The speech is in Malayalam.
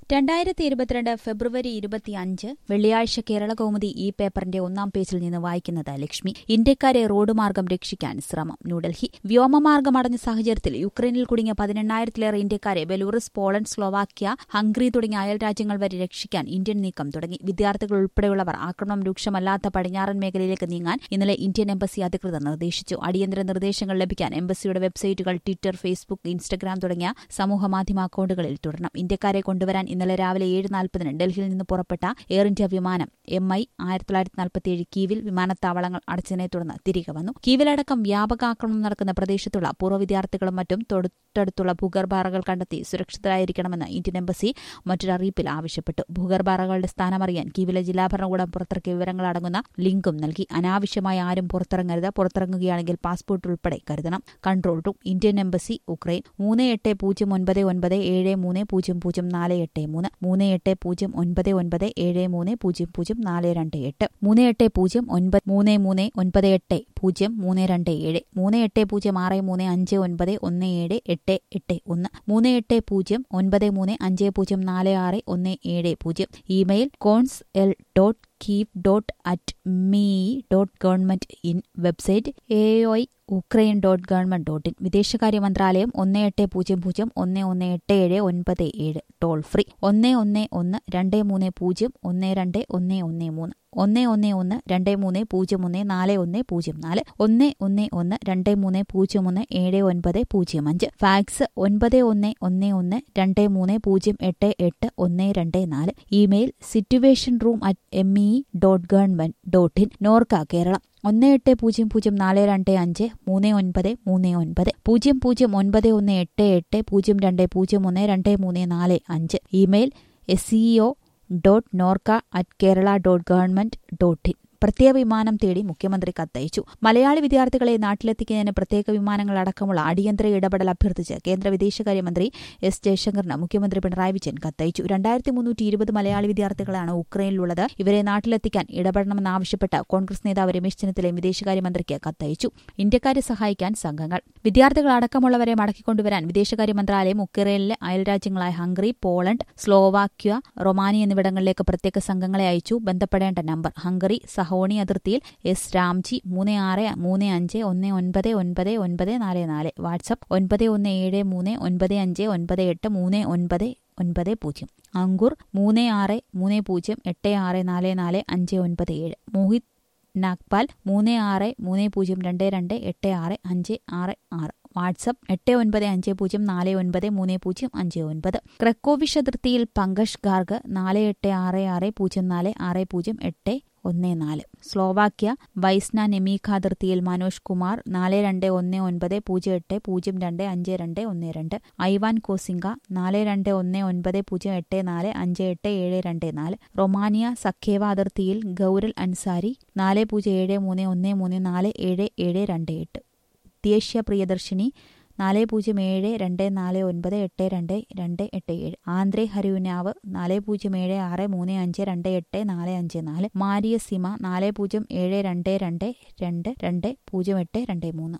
രണ്ടായിരത്തി ഇരുപത്തിരണ്ട് ഫെബ്രുവരി ഇരുപത്തിയഞ്ച് വെള്ളിയാഴ്ച കേരള കൗമുദി ഈ പേപ്പറിന്റെ ഒന്നാം പേജിൽ നിന്ന് വായിക്കുന്നത് ലക്ഷ്മി ഇന്ത്യക്കാരെ റോഡ് മാർഗം രക്ഷിക്കാൻ ശ്രമം ന്യൂഡൽഹി വ്യോമമാർഗം അടഞ്ഞ സാഹചര്യത്തിൽ യുക്രൈനിൽ കുടുങ്ങിയ പതിനെണ്ണായിരത്തിലേറെ ഇന്ത്യക്കാരെ ബെലൂറസ് പോളണ്ട് സ്ലോവാക്യ ഹംഗറി തുടങ്ങിയ അയൽ രാജ്യങ്ങൾ വരെ രക്ഷിക്കാൻ ഇന്ത്യൻ നീക്കം തുടങ്ങി വിദ്യാർത്ഥികൾ ഉൾപ്പെടെയുള്ളവർ ആക്രമണം രൂക്ഷമല്ലാത്ത പടിഞ്ഞാറൻ മേഖലയിലേക്ക് നീങ്ങാൻ ഇന്നലെ ഇന്ത്യൻ എംബസി അധികൃതർ നിർദ്ദേശിച്ചു അടിയന്തര നിർദ്ദേശങ്ങൾ ലഭിക്കാൻ എംബസിയുടെ വെബ്സൈറ്റുകൾ ട്വിറ്റർ ഫേസ്ബുക്ക് ഇൻസ്റ്റഗ്രാം തുടങ്ങിയ സമൂഹമാധ്യമ അക്കൌണ്ടുകളിൽ തുടരണം ഇന്ത്യക്കാരെ കൊണ്ടുവരാൻ ഇന്നലെ രാവിലെ ഏഴ് നാൽപ്പതിന് ഡൽഹിയിൽ നിന്ന് പുറപ്പെട്ട എയർ ഇന്ത്യ വിമാനം എം ഐ ആയിരത്തി തൊള്ളായിരത്തി നാൽപ്പത്തിയേഴ് കീവിൽ വിമാനത്താവളങ്ങൾ അടച്ചതിനെ തുടർന്ന് തിരികെ വന്നു കീവിലടക്കം വ്യാപക ആക്രമണം നടക്കുന്ന പ്രദേശത്തുള്ള പൂർവ്വ വിദ്യാർത്ഥികളും മറ്റും തൊട്ടടുത്തുള്ള ഭൂഗർഭാറകൾ കണ്ടെത്തി സുരക്ഷിതരായിരിക്കണമെന്ന് ഇന്ത്യൻ എംബസി മറ്റൊരു അറിയിപ്പിൽ ആവശ്യപ്പെട്ടു ഭൂഗർഭാറകളുടെ സ്ഥാനമറിയാൻ കീവിലെ ജില്ലാ ഭരണകൂടം പുറത്തിറക്കിയ വിവരങ്ങൾ അടങ്ങുന്ന ലിങ്കും നൽകി അനാവശ്യമായി ആരും പുറത്തിറങ്ങരുത് പുറത്തിറങ്ങുകയാണെങ്കിൽ പാസ്പോർട്ട് ഉൾപ്പെടെ കരുതണം control room Indian embassy Ukraine മൂന്ന് എട്ട് പൂജ്യം ഒൻപത് ഒൻപത് ഏഴ് മൂന്ന് പൂജ്യം പൂജ്യം നാല് എട്ട് മൂന്ന് മൂന്ന് എട്ട് പൂജ്യം ഒൻപത് ഒൻപത് ഏഴ് മൂന്ന് പൂജ്യം പൂജ്യം നാല് രണ്ട് എട്ട് മൂന്ന് എട്ട് പൂജ്യം ഒൻപത് മൂന്ന് മൂന്ന് ഒൻപത് എട്ട് പൂജ്യം മൂന്ന് രണ്ട് ഏഴ് മൂന്ന് എട്ട് പൂജ്യം ആറ് മൂന്ന് അഞ്ച് ഒൻപത് ഒന്ന് ഏഴ് എട്ട് എട്ട് ഒന്ന് മൂന്ന് എട്ട് പൂജ്യം ഒൻപത് മൂന്ന് അഞ്ച് പൂജ്യം നാല് ആറ് ഒന്ന് ഏഴ് പൂജ്യം email cons L dot keep dot at me dot government in website A I Ukraine dot government dot in വിദേശകാര്യ മന്ത്രാലയം ഒന്ന് എട്ട് പൂജ്യം പൂജ്യം ഒന്ന് ഒന്ന് എട്ട് ഏഴ് ഒൻപത് ഏഴ് ടോൾ ഫ്രീ ഒന്ന് ഒന്ന് ഒന്ന് രണ്ട് മൂന്ന് പൂജ്യം ഒന്ന് രണ്ട് ഒന്ന് ഒന്ന് മൂന്ന് ഒന്ന് ഒന്ന് ഒന്ന് രണ്ട് മൂന്ന് പൂജ്യം ഒന്ന് നാല് ഒന്ന് പൂജ്യം നാല് ഒന്ന് ഒന്ന് ഒന്ന് രണ്ട് മൂന്ന് പൂജ്യം ഒന്ന് ഏഴ് ഒൻപത് പൂജ്യം അഞ്ച് ഫാക്സ് ഒൻപത് ഒന്ന് ഒന്ന് ഒന്ന് രണ്ട് മൂന്ന് പൂജ്യം എട്ട് എട്ട് ഒന്ന് രണ്ട് നാല് email situation room at M E dot government dot in Norka Keralam ഒന്ന് എട്ട് പൂജ്യം പൂജ്യം നാല് രണ്ട് അഞ്ച് മൂന്ന് ഒൻപത് മൂന്ന് ഒൻപത് പൂജ്യം പൂജ്യം ഒൻപത് ഒന്ന് എട്ട് എട്ട് പൂജ്യം രണ്ട് പൂജ്യം ഒന്ന് രണ്ട് മൂന്ന് നാല് അഞ്ച് email S CEO dot Norka at Kerala dot government dot in പ്രത്യേക വിമാനം തേടി മുഖ്യമന്ത്രി കത്തയച്ചു മലയാളി വിദ്യാർത്ഥികളെ നാട്ടിലെത്തിക്കുന്നതിന് പ്രത്യേക വിമാനങ്ങൾ അടക്കമുള്ള അടിയന്തര ഇടപെടൽ അഭ്യർത്ഥിച്ച് കേന്ദ്ര വിദേശകാര്യമന്ത്രി എസ് ജയശങ്കറിന് മുഖ്യമന്ത്രി പിണറായി വിജയൻ കത്തയച്ചു രണ്ടായിരത്തി മുന്നൂറ്റി ഇരുപത് മലയാളി വിദ്യാർത്ഥികളാണ് ഉക്രൈനിലുള്ളത് ഇവരെ നാട്ടിലെത്തിക്കാൻ ഇടപെടണമെന്നാവശ്യപ്പെട്ട് കോൺഗ്രസ് നേതാവ് രമേശ് ചെന്നിത്തലയും വിദേശകാര്യമന്ത്രിക്ക് കത്തയച്ചു ഇന്ത്യക്കാരെ സഹായിക്കാൻ സംഘങ്ങൾ വിദ്യാർത്ഥികൾ അടക്കമുള്ളവരെ മടക്കിക്കൊണ്ടുവരാൻ വിദേശകാര്യ മന്ത്രാലയം ഉക്രൈനിലെ അയൽരാജ്യങ്ങളായ ഹംഗറി പോളണ്ട് സ്ലോവാക്യ റൊമാനി എന്നിവിടങ്ങളിലേക്ക് പ്രത്യേക സംഘങ്ങളെ അയച്ചു ബന്ധപ്പെടേണ്ട നമ്പർ ഹംഗറി സഹോണി അതിർത്തിയിൽ എസ് രാംജി മൂന്ന് ആറ് മൂന്ന് അഞ്ച് ഒന്ന് ഒൻപത് ഒൻപത് ഒൻപത് നാല് നാല് വാട്സപ്പ് ഒൻപത് ഒന്ന് ഏഴ് മൂന്ന് ഒൻപത് അഞ്ച് ഒൻപത് എട്ട് മൂന്ന് ഒൻപത് ഒൻപത് പൂജ്യം അങ്കുർ മൂന്ന് ആറ് മൂന്ന് പൂജ്യം എട്ട് ആറ് നാല് നാല് അഞ്ച് ഒൻപത് ഏഴ് മോഹിത് നാഗ്പാൽ മൂന്ന് ആറ് മൂന്ന് പൂജ്യം രണ്ട് രണ്ട് എട്ട് ആറ് അഞ്ച് ആറ് ആറ് വാട്സപ്പ് എട്ട് ഒൻപത് അഞ്ച് പൂജ്യം നാല് ഒൻപത് മൂന്ന് പൂജ്യം അഞ്ച് ഒൻപത് ക്രക്കോവിഷ് അതിർത്തിയിൽ പങ്കജ് ഗാർഗ് നാല് എട്ട് ആറ് ആറ് പൂജ്യം നാല് ആറ് പൂജ്യം എട്ട് ഒന്ന് നാല് സ്ലോവാക്യ വൈസ്ന നെമീഖ അതിർത്തിയിൽ മനോജ് കുമാർ നാല് രണ്ട് ഒന്ന് ഒൻപത് പൂജ്യം എട്ട് പൂജ്യം രണ്ട് അഞ്ച് രണ്ട് ഒന്ന് രണ്ട് ഐവാൻ കോസിംഗ നാല് രണ്ട് ഒന്ന് ഒൻപത് പൂജ്യം എട്ട് നാല് അഞ്ച് എട്ട് ഏഴ് രണ്ട് നാല് റൊമാനിയ സഖേവ അതിർത്തിയിൽ ഗൌരൽ അൻസാരി നാല് പൂജ്യം ഏഴ് മൂന്ന് ഒന്ന് മൂന്ന് നാല് ഏഴ് ഏഴ് രണ്ട് എട്ട് ദേശീയ പ്രിയദർശിനി നാല് പൂജ്യം ഏഴ് രണ്ട് നാല് ഒൻപത് എട്ട് രണ്ട് രണ്ട് എട്ട് ഏഴ് ആന്ധ്രേ ഹരിയുനാവ് നാല് പൂജ്യം ഏഴ് ആറ് മൂന്ന് അഞ്ച് രണ്ട് എട്ട് നാല് അഞ്ച് നാല് മാരിയ സിമ നാല് പൂജ്യം ഏഴ് രണ്ട് രണ്ട് രണ്ട് രണ്ട് പൂജ്യം എട്ട് രണ്ട് മൂന്ന്